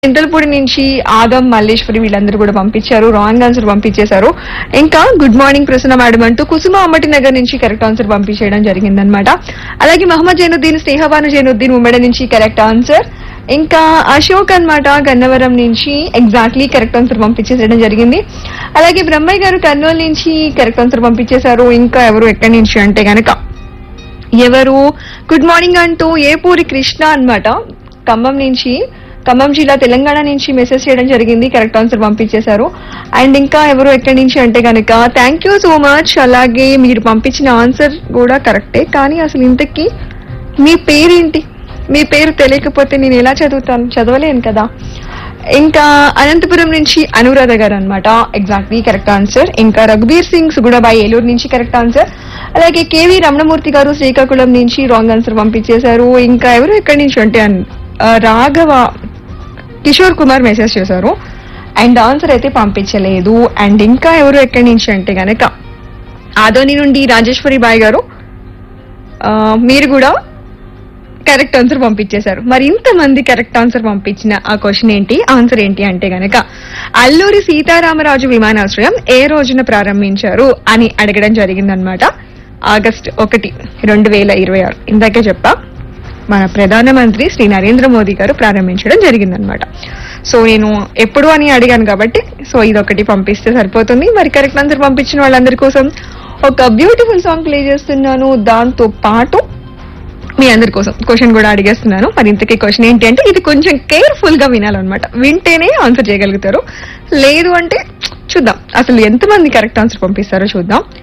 చింతలపూడి నుంచి ఆదం మల్లేశ్వరి వీళ్ళందరూ కూడా పంపించారు రాంగ్ ఆన్సర్ పంపించేశారు ఇంకా గుడ్ మార్నింగ్ ప్రసన్న మేడం అంటూ కుసుమ అమ్మటి నగర్ నుంచి కరెక్ట్ ఆన్సర్ పంపించేయడం జరిగిందనమాట అలాగే మహమ్మద్ జైనుద్దీన్ స్నేహబాను జైనుద్దీన్ ఉమ్మడి నుంచి కరెక్ట్ ఆన్సర్ ఇంకా అశోక్ అన్నమాట గన్నవరం నుంచి ఎగ్జాక్ట్లీ కరెక్ట్ ఆన్సర్ పంపించేసేయడం జరిగింది అలాగే బ్రహ్మయ్య గారు కర్నూలు నుంచి కరెక్ట్ ఆన్సర్ పంపించేశారు ఇంకా ఎవరు ఎక్కడి నుంచి అంటే గనక ఎవరు గుడ్ మార్నింగ్ అంటూ ఏపూరి కృష్ణ అన్నమాట ఖమ్మం నుంచి ఖమ్మం జిల్లా తెలంగాణ నుంచి మెసేజ్ చేయడం జరిగింది కరెక్ట్ ఆన్సర్ పంపించేశారు అండ్ ఇంకా ఎవరు ఎక్కడి నుంచి అంటే కనుక థ్యాంక్ యూ సో మచ్ అలాగే మీరు పంపించిన ఆన్సర్ కూడా కరెక్టే కానీ అసలు ఇంతకీ మీ పేరేంటి మీ పేరు తెలియకపోతే నేను ఎలా చదువుతాను చదవలేను కదా ఇంకా అనంతపురం నుంచి అనురాధ గారు అనమాట ఎగ్జాక్ట్లీ కరెక్ట్ ఆన్సర్ ఇంకా రఘుబీర్ సింగ్ సుగుణబాయి ఏలూరు నుంచి కరెక్ట్ ఆన్సర్ అలాగే కేవి రమణమూర్తి గారు శ్రీకాకుళం నుంచి రాంగ్ ఆన్సర్ పంపించేశారు ఇంకా ఎవరు ఎక్కడి నుంచి అంటే అన్- ఆ, రాఘవ కిషోర్ కుమార్ మెసేజ్ చేశారు అండ్ ఆన్సర్ అయితే పంపించలేదు అండ్ ఇంకా ఎవరు ఎక్కడి నుంచి అంటే గనక ఆదోని నుండి రాజేశ్వరి బాయ్ గారు ఆ, మీరు కూడా కరెక్ట్ ఆన్సర్ పంపించేశారు మరి ఇంతమంది కరెక్ట్ ఆన్సర్ పంపించిన ఆ క్వశ్చన్ ఏంటి ఆన్సర్ ఏంటి అంటే గనక అల్లూరి సీతారామరాజు విమానాశ్రయం ఏ రోజున ప్రారంభించారు అని అడగడం జరిగిందనమాట ఆగస్ట్ ఒకటి రెండు వేల ఇరవై ఆరు ఇందాకే చెప్పా మన ప్రధానమంత్రి శ్రీ నరేంద్ర మోదీ గారు ప్రారంభించడం జరిగిందనమాట సో నేను ఎప్పుడు అని అడిగాను కాబట్టి సో ఇదొకటి పంపిస్తే సరిపోతుంది మరి కరెక్ట్ ఆన్సర్ పంపించిన వాళ్ళందరి కోసం ఒక బ్యూటిఫుల్ సాంగ్ ప్లే చేస్తున్నాను దాంతో పాటు మీ అందరి కోసం క్వశ్చన్ కూడా అడిగేస్తున్నాను మరి ఇంతకీ క్వశ్చన్ ఏంటి అంటే ఇది కొంచెం కేర్ఫుల్ గా వినాలన్నమాట వింటేనే ఆన్సర్ చేయగలుగుతారు లేదు అంటే చూద్దాం అసలు ఎంతమంది కరెక్ట్ ఆన్సర్ పంపిస్తారో చూద్దాం